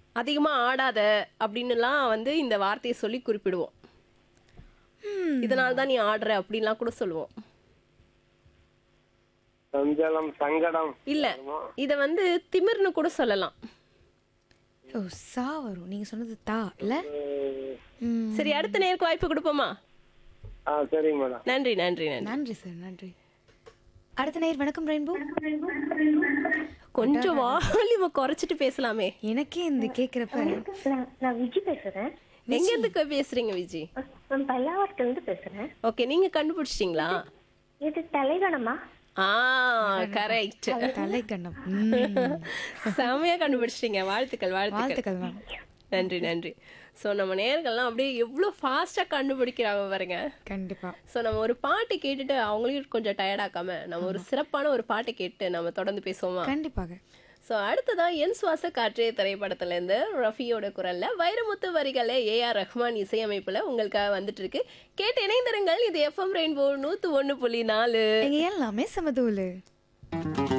அதிகமா ஆடாத அப்படின்னுலாம் வந்து இந்த வார்த்தையை சொல்லி குறிப்பிடுவோம் இதனால தான் நீ ஆடுற அப்படின்லாம் கூட சொல்லுவோம் சஞ்சலம் சங்கடம் இல்ல இத வந்து திமிர்னு கூட சொல்லலாம் ஓ சா வரும் நீங்க சொன்னது தா இல்ல ம், சரி அடுத்த நேருக்கு வாய்ப்பு கொடுப்போமா ஆ சரிங்க மேடம் நன்றி நன்றி நன்றி நன்றி சார் நன்றி அடுத்த நேர் வணக்கம் ரெயின்போ கொஞ்சம் வால்யூம குறைச்சிட்டு பேசலாமே எனக்கே இந்த கேக்குறப்ப நான் நான் விஜி பேசுறேன் எங்க இருந்து பேசுறீங்க விஜி நான் பல்லாவரத்துல இருந்து பேசுறேன் ஓகே நீங்க கண்டுபிடிச்சிட்டீங்களா இது தலைகணமா ஆ கரெக்ட் தலைக்கண்ணம் ம், செமையா கண்டுபிடிச்சிட்டீங்க வாழ்த்துக்கள் வாழ்த்துக்கள் வாழ்த்துக்கள் மேம் நன்றி நன்றி ஸோ நம்ம நேர்கள்லாம் அப்படியே எவ்வளோ ஃபாஸ்ட்டாக கண்டுபிடிக்கிறாங்க பாருங்க கண்டிப்பா ஸோ நம்ம ஒரு பாட்டு கேட்டுட்டு அவங்களையும் கொஞ்சம் டயர்டாக்காம நம்ம ஒரு சிறப்பான ஒரு பாட்டை கேட்டு நம்ம தொடர்ந்து பேசுவோமா கண்டிப்பாக ஸோ அடுத்ததான் என் சுவாச காற்றே திரைப்படத்துலேருந்து ரஃபியோட குரல்ல வைரமுத்து வரிகளை ஏஆர் ரஹ்மான் இசையமைப்புல உங்களுக்காக வந்துட்டு இருக்கு கேட்டு இணைந்திருங்கள் இது எஃப்எம் ரெயின்போ நூத்து ஒன்று புள்ளி நாலு எங்க எல்லாமே சமதூலு